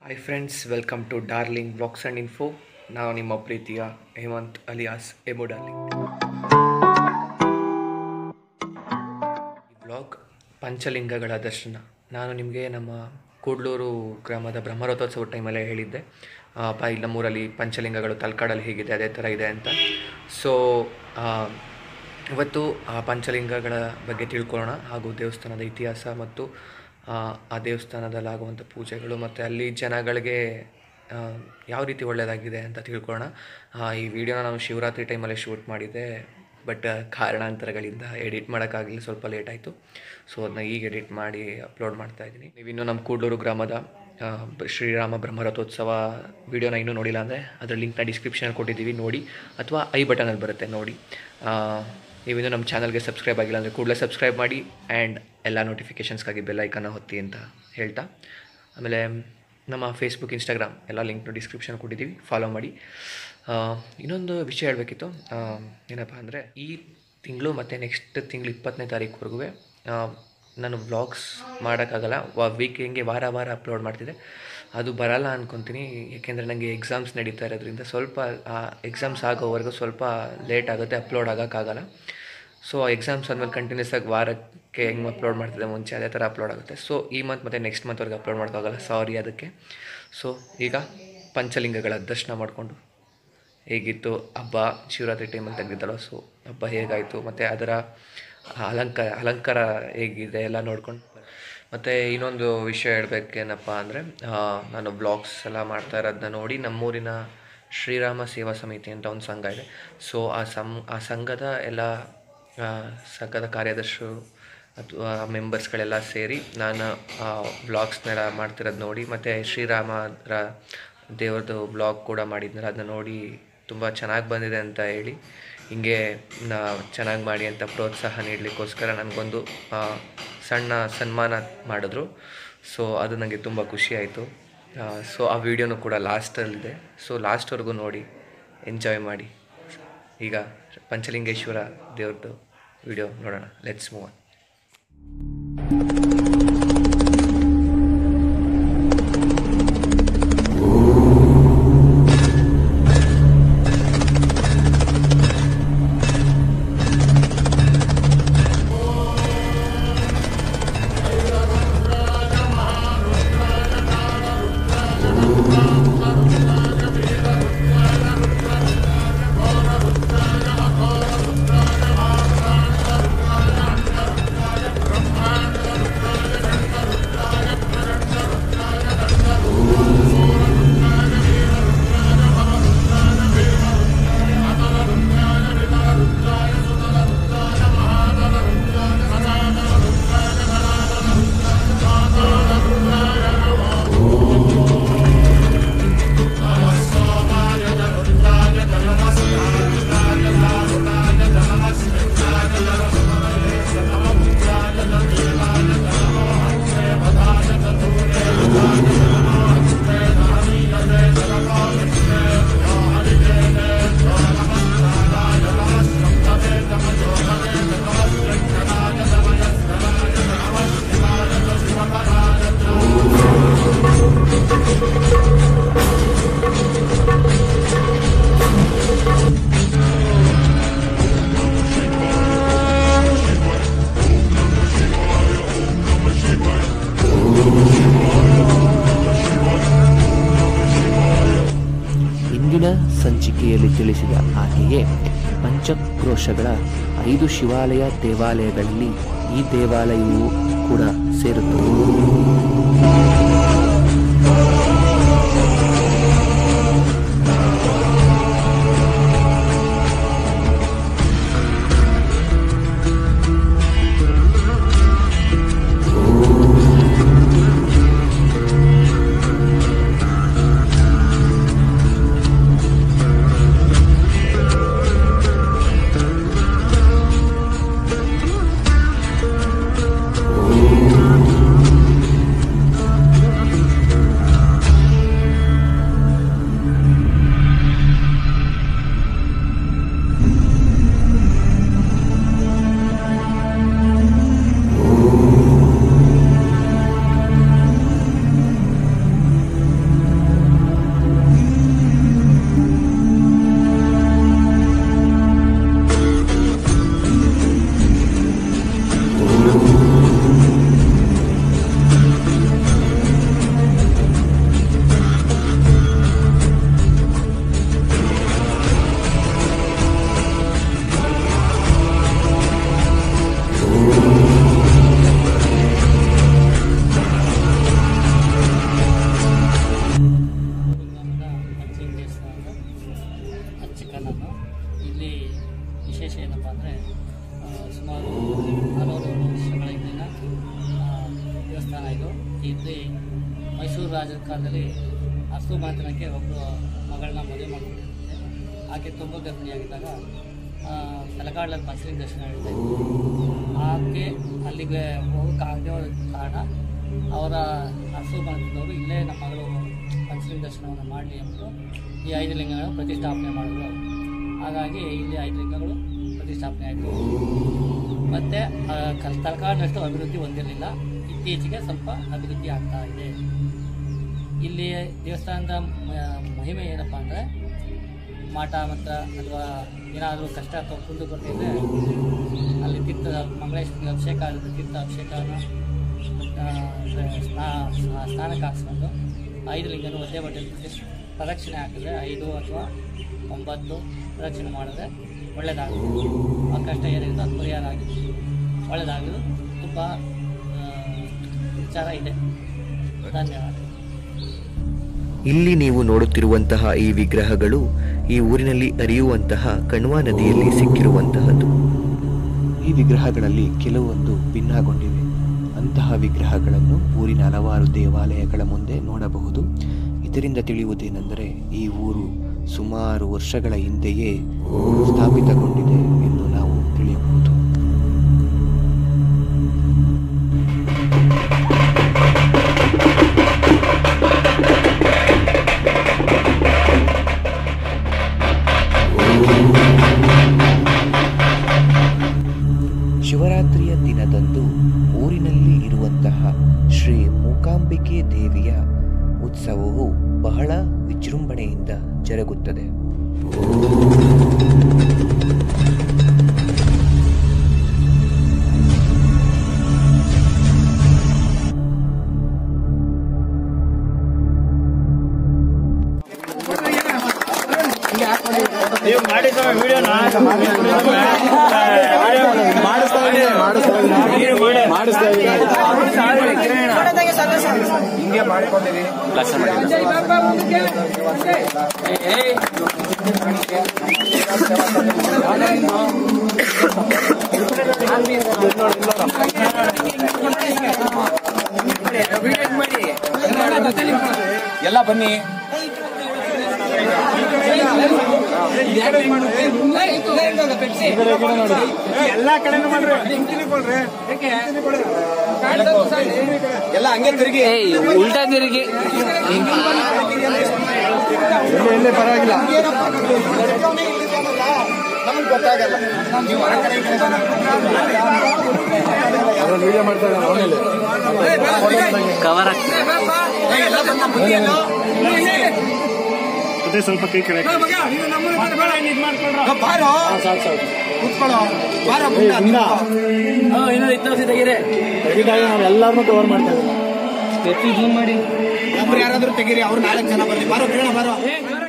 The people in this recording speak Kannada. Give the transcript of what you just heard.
high friends welcome to Darling Blogs and Info ನಾವು ನಿಮ್ಮ ಪ್ರೀತಿಯ ಹೇಮಂತ್ ಅಲಿಯಾಸ್ ಎಮೋ ಡಾರ್ಲಿಂಗ್ ಈ ಬ್ಲಾಗ್ ಪಂಚಲಿಂಗಗಳ ದರ್ಶನ ನಾನು ನಿಮಗೆ ನಮ್ಮ ಕೂಡ್ಲೂರು ಗ್ರಾಮದ ಬ್ರಹ್ಮರಥೋತ್ಸವ ಟೈಮಲ್ಲೇ ಹೇಳಿದ್ದೆ ಆ, ಪ ಇಲ್ಲಿ ನಮ್ಮೂರಲ್ಲಿ ಪಂಚಲಿಂಗಗಳು ತಲಕಾಡಲ್ಲಿ ಹೇಗಿದೆ ಅದೇ ಥರ ಇದೆ ಅಂತ ಸೊ ಇವತ್ತು ಆ ಪಂಚಲಿಂಗಗಳ ಬಗ್ಗೆ ತಿಳ್ಕೊಳ್ಳೋಣ ಹಾಗೂ ದೇವಸ್ಥಾನದ ಇತಿಹಾಸ ಮತ್ತು ಆ, ಆ ದೇವಸ್ಥಾನದಲ್ಲಾಗುವಂಥ ಪೂಜೆಗಳು ಮತ್ತು ಅಲ್ಲಿ ಜನಗಳಿಗೆ ಆ, ಯಾವ ರೀತಿ ಒಳ್ಳೆಯದಾಗಿದೆ ಅಂತ ತಿಳ್ಕೊಳ್ಳೋಣ ಆ, ಈ ವಿಡಿಯೋನ ನಾನು ಶಿವರಾತ್ರಿ ಟೈಮಲ್ಲೇ ಶೂಟ್ ಮಾಡಿದ್ದೆ ಬಟ್ ಕಾರಣಾಂತರಗಳಿಂದ ಎಡಿಟ್ ಮಾಡೋಕ್ಕಾಗಲಿ ಸ್ವಲ್ಪ ಲೇಟ್ ಆಯಿತು ಸೊ ಅದನ್ನ ಈಗ ಎಡಿಟ್ ಮಾಡಿ ಅಪ್ಲೋಡ್ ಮಾಡ್ತಾ ಇದ್ದೀನಿ ನೀವಿನ್ನೂ ನಮ್ಮ ಕೂಡ್ಲೂರು ಗ್ರಾಮದ ಆ, ಬ- ಶ್ರೀರಾಮ ಬ್ರಹ್ಮರಥೋತ್ಸವ ವಿಡಿಯೋನ ಇನ್ನೂ ನೋಡಿಲ್ಲ ಅಂದರೆ ಅದರ ಲಿಂಕ್ನ ಡಿಸ್ಕ್ರಿಪ್ಷನಲ್ಲಿ ಕೊಟ್ಟಿದ್ದೀವಿ ನೋಡಿ ಅಥವಾ ಐ ಬಟನಲ್ಲಿ ಬರುತ್ತೆ ನೋಡಿ ಆ, ನೀವಿನ್ನೂ ನಮ್ಮ ಚಾನಲ್ಗೆ ಸಬ್ಸ್ಕ್ರೈಬ್ ಆಗಿಲ್ಲ ಅಂದರೆ ಕೂಡಲೇ ಸಬ್ಸ್ಕ್ರೈಬ್ ಮಾಡಿ ಆ್ಯಂಡ್ ಎಲ್ಲ ನೋಟಿಫಿಕೇಷನ್ಸ್ಗಾಗಿ ಬೆಲ್ ಐಕನ್ನ ಹೊತ್ತಿ ಅಂತ ಹೇಳ್ತಾ ಆಮೇಲೆ ನಮ್ಮ ಫೇಸ್ಬುಕ್ ಇನ್ಸ್ಟಾಗ್ರಾಮ್ ಎಲ್ಲ ಲಿಂಕ್ನು ಡಿಸ್ಕ್ರಿಪ್ಷನ್ ಕೊಟ್ಟಿದ್ದೀವಿ ಫಾಲೋ ಮಾಡಿ ಆ, ಇನ್ನೊಂದು ವಿಷಯ ಹೇಳಬೇಕಿತ್ತು ಏನಪ್ಪ ಅಂದರೆ ಈ ತಿಂಗಳು ಮತ್ತು ನೆಕ್ಸ್ಟ್ ತಿಂಗಳು ಇಪ್ಪತ್ತನೇ ತಾರೀಕುವರೆಗೂ ನಾನು ವ್ಲಾಗ್ಸ್ ಮಾಡೋಕ್ಕಾಗಲ್ಲ ವೀಕ್ ಹೆಂಗೆ ವಾರ ವಾರ ಅಪ್ಲೋಡ್ ಮಾಡ್ತಿದ್ದೆ ಅದು ಬರಲ್ಲ ಅನ್ಕೊತೀನಿ ಏಕೆಂದರೆ ನನಗೆ ಎಕ್ಸಾಮ್ಸ್ ನಡೀತಾ ಇರೋದ್ರಿಂದ ಸ್ವಲ್ಪ ಎಕ್ಸಾಮ್ಸ್ ಆಗೋವರೆಗೂ ಸ್ವಲ್ಪ ಲೇಟ್ ಆಗುತ್ತೆ ಅಪ್ಲೋಡ್ ಆಗೋಕ್ಕಾಗಲ್ಲ ಸೊ ಎಕ್ಸಾಮ್ಸ್ ಆದಮೇಲೆ ಕಂಟಿನ್ಯೂಸ್ ಆಗಿ ವಾರಕ್ಕೆ ಹೆಂಗೆ ಅಪ್ಲೋಡ್ ಮಾಡ್ತಿದ್ದೆ ಮುಂಚೆ ಅದೇ ಥರ ಅಪ್ಲೋಡ್ ಆಗುತ್ತೆ ಸೊ ಈ ಮಂತ್ ಮತ್ತು ನೆಕ್ಸ್ಟ್ ಮಂತ್ವರೆಗೆ ಅಪ್ಲೋಡ್ ಮಾಡೋಕ್ಕಾಗಲ್ಲ ಸಾರಿ ಅದಕ್ಕೆ ಸೊ ಈಗ ಪಂಚಲಿಂಗಗಳ ದರ್ಶನ ಮಾಡಿಕೊಂಡು ಹೇಗಿತ್ತು ಹಬ್ಬ ಶಿವರಾತ್ರಿ ಟೈಮಲ್ಲಿ ತೆಗೆದಿದ್ದಲ್ಲ ಸೊ ಹಬ್ಬ ಹೇಗಾಯಿತು ಮತ್ತು ಅದರ ಅಲಂಕಾರ ಅಲಂಕಾರ ಹೇಗಿದೆ ಎಲ್ಲ ನೋಡ್ಕೊಂಡು ಮತ್ತು ಇನ್ನೊಂದು ವಿಷಯ ಹೇಳ್ಬೇಕೇನಪ್ಪ ಅಂದರೆ ನಾನು ಬ್ಲಾಗ್ಸ್ ಎಲ್ಲ ಮಾಡ್ತಾ ಇರೋದನ್ನ ನೋಡಿ ನಮ್ಮೂರಿನ ಶ್ರೀರಾಮ ಸೇವಾ ಸಮಿತಿ ಅಂತ ಒಂದು ಸಂಘ ಇದೆ ಸೊ ಆ ಸಂ ಆ ಸಂಘದ ಎಲ್ಲ ಆ, ಸಂಘದ ಕಾರ್ಯದರ್ಶಿಗಳು ಅಥವಾ ಮೆಂಬರ್ಸ್ಗಳೆಲ್ಲ ಸೇರಿ ನಾನು ವ್ಲಾಗ್ಸ್ನೆಲ್ಲ ಮಾಡ್ತಿರೋದು ನೋಡಿ ಮತ್ತು ಶ್ರೀರಾಮರ ದೇವ್ರದ್ದು ಬ್ಲಾಗ್ ಕೂಡ ಮಾಡಿದ್ನಲ್ಲ ಅದನ್ನ ನೋಡಿ ತುಂಬ ಚೆನ್ನಾಗಿ ಬಂದಿದೆ ಅಂತ ಹೇಳಿ ಹಿಂಗೆ ನಾ ಚೆನ್ನಾಗಿ ಮಾಡಿ ಅಂತ ಪ್ರೋತ್ಸಾಹ ನೀಡಲಿಕ್ಕೋಸ್ಕರ ನನಗೊಂದು ಆ, ಸಣ್ಣ ಸನ್ಮಾನ ಮಾಡಿದ್ರು ಸೊ ಅದು ನನಗೆ ತುಂಬ ಖುಷಿ ಆಯಿತು ಸೊ ಆ ವಿಡಿಯೋನು ಕೂಡ ಲಾಸ್ಟಲ್ಲಿದೆ ಸೊ ಲಾಸ್ಟ್ವರೆಗೂ ನೋಡಿ ಎಂಜಾಯ್ ಮಾಡಿ ಈಗ ಪಂಚಲಿಂಗೇಶ್ವರ ದೇವ್ರದ್ದು ವಿಡಿಯೋ ನೋಡೋಣ ಲೆಟ್ಸ್ ಮೂವ್ ಇಂದಿನ ಸಂಚಿಕೆಯಲ್ಲಿ ತಿಳಿಸಿದ ಹಾಗೆಯೇ ಪಂಚಕ್ರೋಶಗಳ ಐದು ಶಿವಾಲಯ ದೇವಾಲಯಗಳಲ್ಲಿ ಈ ದೇವಾಲಯವು ಕೂಡ ಸೇರುತ್ತದೆ ಕಾಲದಲ್ಲಿ ಹಸು ಮಾತನಕ್ಕೆ ಒಬ್ಬರು ಮಗಳನ್ನ ಮದುವೆ ಮಾಡಿಕೊಂಡಿರುತ್ತೆ ಆಕೆ ತುಂಬ ಗರ್ಭಿಣಿಯಾಗಿದ್ದಾಗ ಆ, ತಲಕಾಡಲ್ಲಿ ಪಂಚಲಿಂಗ ದರ್ಶನ ಹೇಳಿದೆ ಆಕೆ ಅಲ್ಲಿಗೆ ಹೋಗೋಕ್ಕಾಗದೇ ಹೋದ ಕಾರಣ ಅವರ ಹಸು ಮಾತಿನವರು ಇಲ್ಲೇ ನಮ್ಮ ಮಗಳು ಪಂಚಲಿಂಗ ದರ್ಶನವನ್ನು ಮಾಡಲಿ ಎಂಬುದು ಈ ಐದು ಲಿಂಗಗಳನ್ನು ಪ್ರತಿಷ್ಠಾಪನೆ ಮಾಡಿದ್ರು ಹಾಗಾಗಿ ಇಲ್ಲಿ ಐದು ಲಿಂಗಗಳು ಪ್ರತಿಷ್ಠಾಪನೆ ಆಯಿತು ಮತ್ತು ಕಲ್ ತಲಕಾಡಿನಷ್ಟು ಅಭಿವೃದ್ಧಿ ಹೊಂದಿರಲಿಲ್ಲ ಇತ್ತೀಚೆಗೆ ಸ್ವಲ್ಪ ಅಭಿವೃದ್ಧಿ ಆಗ್ತಾ ಇದೆ ಇಲ್ಲಿ ದೇವಸ್ಥಾನದ ಮ- ಮಹಿಮೆ ಏನಪ್ಪ ಅಂದರೆ ಮಾಟ ಮಂತ್ರ ಅಥವಾ ಏನಾದರೂ ಕಷ್ಟ ಅಥವಾ ಕುಂದು ಬರ್ತಿದ್ರೆ ಅಲ್ಲಿ ತೀರ್ಥ ಮಂಗಳೇಶ್ವರಿಗೆ ಅಭಿಷೇಕ ಆಗುತ್ತೆ ತೀರ್ಥ ಅಭಿಷೇಕನ ಆ, ಸ್ನಾ- ಸ್ನಾ- ಸ್ನಾನಕ್ಕೆ ಹಾಕ್ಸ್ಕೊಂಡು ಐದು ಲಿಂಗನ ಒಂದೇ ಬಟ್ಟೆಯಲ್ಲಿ ಪ್ರತಿಷ್ಠ ಪ್ರದಕ್ಷಿಣೆ ಹಾಕಿದ್ರೆ ಐದು ಅಥವಾ ಒಂಬತ್ತು ಪ್ರದಕ್ಷಿಣೆ ಮಾಡಿದ್ರೆ ಒಳ್ಳೆಯದಾಗುತ್ತೆ ಆ ಕಷ್ಟ ಏನಿದೆ ಅದು ಪರಿಹಾರ ಆಗಿದೆ ಒಳ್ಳೆಯದಾಗೋದು ತುಂಬ ಆ, ವಿಚಾರ ಇದೆ ಧನ್ಯವಾದ ಇಲ್ಲಿ ನೀವು ನೋಡುತ್ತಿರುವಂತಹ ಈ ವಿಗ್ರಹಗಳು ಈ ಊರಿನಲ್ಲಿ ಹರಿಯುವಂತಹ ಕಣ್ವ ನದಿಯಲ್ಲಿ ಸಿಕ್ಕಿರುವಂತಹದ್ದು ಈ ವಿಗ್ರಹಗಳಲ್ಲಿ ಕೆಲವೊಂದು ಭಿನ್ನಗೊಂಡಿವೆ ಅಂತಹ ವಿಗ್ರಹಗಳನ್ನು ಊರಿನ ಹಲವಾರು ದೇವಾಲಯಗಳ ಮುಂದೆ ನೋಡಬಹುದು ಇದರಿಂದ ತಿಳಿಯುವುದೇನೆಂದರೆ ಈ ಊರು ಸುಮಾರು ವರ್ಷಗಳ ಹಿಂದೆಯೇ ಸ್ಥಾಪಿತಗೊಂಡಿದೆ ಎಂದು ನಾವು ತಿಳಿಯಬಹುದು ಶಿವರಾತ್ರಿಯ ದಿನದಂದು ಊರಿನಲ್ಲಿ ಇರುವಂತಹ ಶ್ರೀ ಮೂಕಾಂಬಿಕೆ ದೇವಿಯ ಉತ್ಸವವು ಬಹಳ ವಿಜೃಂಭಣೆಯಿಂದ ಜರುಗುತ್ತದೆ ಎಲ್ಲ ಬನ್ನಿ ಎಲ್ಲ ಕಡೆನೂ ಮಾಡ್ರಿ ಎಲ್ಲ ಹಂಗೆ ತಿರುಗಿ ಉಲ್ಟಾ ತಿರುಗಿ ಎಲ್ಲೇ ಪರವಾಗಿಲ್ಲ ನಮ್ಗೆ ಗೊತ್ತಾಗಲ್ಲ ನೀವು ಆ ಕಡೆ ಈ ಕಡೆ ವಿಡಿಯೋ ಮಾಡ್ತಾ ಇದ್ದಾರೆ ಆಮೇಲೆ ಕವರ್ ಅದೇ ಸ್ವಲ್ಪ ಕೈ ಕಡೆ ಬಾರೋ ಕೂತ್ಕೊಳ್ಳೋ ಬಾರೋ ಎಲ್ಲಾರನ್ನೂ ಕವರ್ ಮಾಡ್ತಾ ಒಬ್ರು ಯಾರಾದ್ರೂ ತೆಗೀರಿ ಅವ್ರು ನಾಲ್ಕು ಜನ ಬರ್ಲಿ ಬಾರೋ ಬೇಡ ಬಾರೋ